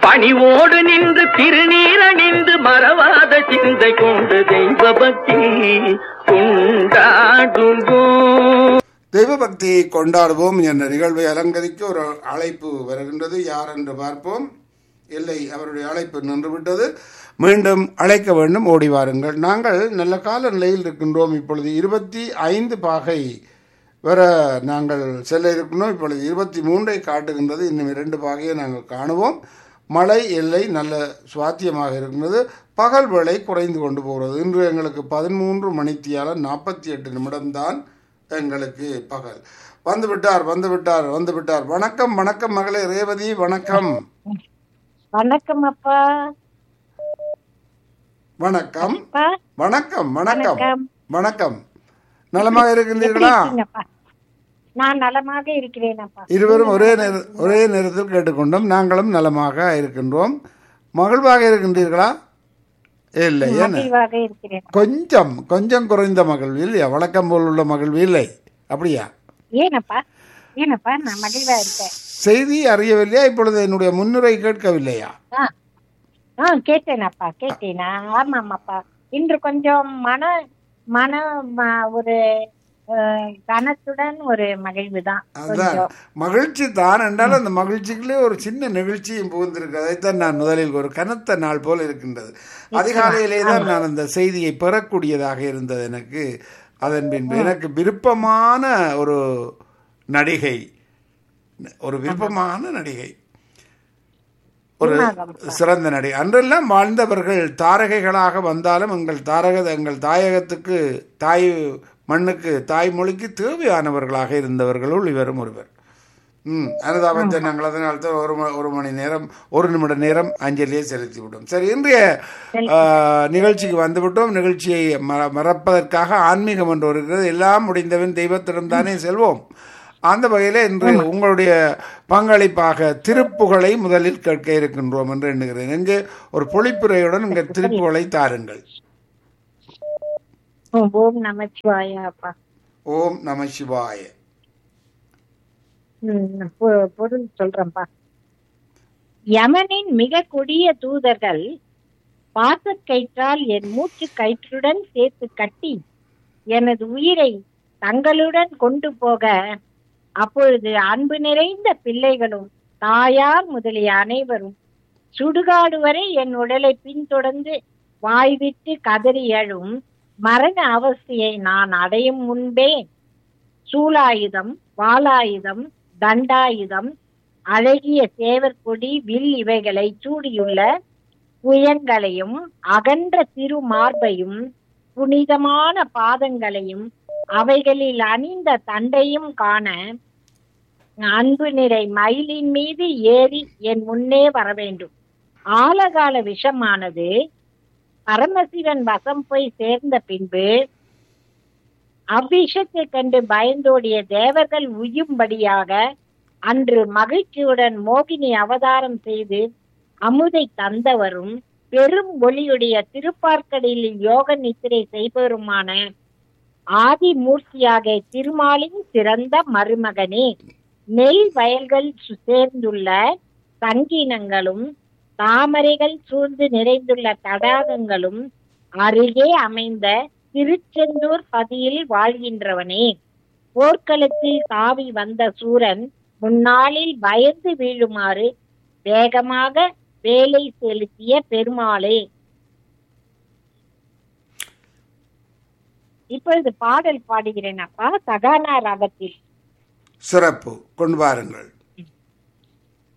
பணிவோடு நின்று திருநீரணிந்து மறவாத சிந்தை கொண்டு தெய்வ பக்தி கொண்டாடுவோம் தெய்வ பக்தியை கொண்டாடுவோம் என்ற நிகழ்வை அலங்கரிக்க ஒரு அழைப்பு வருகின்றது யார் என்று பார்ப்போம் இல்லை அவருடைய அழைப்பு நின்றுவிட்டது மீண்டும் அழைக்க வேண்டும் ஓடி வாருங்கள் நாங்கள் நல்ல கால நிலையில் இருக்கின்றோம் இப்பொழுது இருபத்தி ஐந்து பாகை வர நாங்கள் செல்ல இருக்கின்றோம் இப்பொழுது இருபத்தி மூன்றை காட்டுகின்றது இன்னும் இரண்டு பாகையை நாங்கள் காணுவோம் மழை எல்லை நல்ல சுவாத்தியமாக இருக்கின்றது பகல் வேளை குறைந்து கொண்டு போகிறது இன்று எங்களுக்கு பதிமூன்று மணித்தியால நாற்பத்தி எட்டு நிமிடம்தான் எங்களுக்கு பகல் வந்து விட்டார் வந்து விட்டார் வந்து விட்டார் வணக்கம் வணக்கம் மகளே ரேவதி வணக்கம் வணக்கம் அப்பா வணக்கம் அப்பா வணக்கம் வணக்கம் வணக்கம். வணக்கம் நலமாக எப்படி இருக்கின்றீர்களா இருக்கீங்கப்பா நான் நலமாக இருக்கிறேன் அப்பா இருவரும் ஒரே நேர ஒரே நேரத்தில் கேட்டுக்கொண்டோம் நாங்களும் நலமாக இருக்கின்றோம் மகிழ்வாக இருக்கின்றீர்களா இல்லை என்ன மகிழ்வாக இருக்கிறேன் கொஞ்சம் கொஞ்சம் குறைந்த மகிழ்வு இல்லையா வழக்கம் போல் உள்ள மகிழ்வு இல்லை அப்படியா ஏனப்பா ஏனப்பா நான் மகிழ்வா இருக்கேன் செய்தி அறியவில்லையா இப்பொழுது என்னுடைய முன்னுரை கேட்கவில்லையா ஆ ஆ கேட்டேனப்பா கேட்டேனா ஆமாமாப்பா இன்று கொஞ்சம் மன மன ம- ஒரு அஹ், கனத்துடன் ஒரு மகிழ்வு தான் அதுதான் கொஞ்சம் மகிழ்ச்சி தான் என்றால் அந்த மகிழ்ச்சிக்குள்ளே ஒரு சின்ன நிகழ்ச்சியும் புகுந்திருக்கு அதைத்தான் நான் முதலில் ஒரு கனத்த நாள் போல் இருக்கின்றது அதிகாலையிலே தான் நான் அந்த செய்தியை பெறக்கூடியதாக இருந்தது எனக்கு அதன் பின்பு எனக்கு விருப்பமான ஒரு நடிகை ஒரு விருப்பமான நடிகை ஒரு சிறந்த நடிகை அன்றெல்லாம் வாழ்ந்தவர்கள் தாரகைகளாக வந்தாலும் எங்கள் தாரக எங்கள் தாயகத்துக்கு தாய் மண்ணுக்கு தாய்மொழிக்கு தேவையானவர்களாக இருந்தவர்களுள் இவரும் ஒருவர் ம் அனுதாபத்தை நாங்கள் அதனால் தான் ஒரு ம- ஒரு மணி நேரம் ஒரு நிமிட நேரம் அஞ்சலியை செலுத்தி விட்டோம் சரி இன்றைய ஆ, நிகழ்ச்சிக்கு வந்துவிட்டோம் நிகழ்ச்சியை மற மறப்பதற்காக ஆன்மீகம் என்று ஒரு இருக்கிறது எல்லாம் முடிந்தவன் தெய்வத்திடம் தானே செல்வோம் அந்த வகையில் இன்று உங்களுடைய பங்களிப்பாக திருப்புகழை முதலில் கேட்க இருக்கின்றோம் என்று எண்ணுகிறேன் இங்கு ஒரு பொழிப்புரையுடன் இங்கே திருப்புகழை தாருங்கள் ஓம் ஓம் நமச்சிவாயா அப்பா ஓம் நம சிவாய ம், பொ- பொருள் சொல்றேன்ப்பா யமனின் மிக கொடிய தூதர்கள் பாசக்கயிற்றால் என் மூச்சு கயிற்றுடன் சேர்த்து கட்டி எனது உயிரை தங்களுடன் கொண்டு போக அப்பொழுது அன்பு நிறைந்த பிள்ளைகளும் தாயார் முதலிய அனைவரும் சுடுகாடு வரை என் உடலை பின்தொடர்ந்து வாய்விட்டு கதறி எழும் மரண அவஸ்தையை நான் அடையும் முன்பே சூலாயுதம் வாளாயுதம் தண்டாயுதம் அழகிய சேவற்கொடி வில் இவைகளை சூடியுள்ள புயங்களையும் அகன்ற திரு மார்பையும் புனிதமான பாதங்களையும் அவைகளில் அணிந்த தண்டையும் காண அன்பு நிறை மயிலின் மீது ஏறி என் முன்னே வர வேண்டும் ஆலகால விஷமானது பரமசிவன் வசம் போய் சேர்ந்த பின்பு அவ்விஷத்தை கண்டு பயந்தோடிய தேவர்கள் உய்யும்படியாக அன்று மகிழ்ச்சியுடன் மோகினி அவதாரம் செய்து அமுதை தந்தவரும் பெரும் ஒளியுடைய திருப்பார்க்கடலில் யோக நித்திரை செய்பவருமான ஆதிமூர்த்தியாக திருமாலின் சிறந்த மருமகனே நெல் வயல்கள் சு- சேர்ந்துள்ள சங்கீனங்களும் தாமரைகள் சூழ்ந்து நிறைந்துள்ள தடாகங்களும் அருகே அமைந்த திருச்செந்தூர் பதியில் வாழ்கின்றவனே போர்க்களத்தில் தாவி வந்த சூரன் முன்னாளில் பயந்து வீழுமாறு வேகமாக வேலை செலுத்திய பெருமாளே இப்பொழுது பாடல் பாடுகிறேன் அப்பா சகானா ராகத்தில் சிறப்பு கொண்டு வாருங்கள்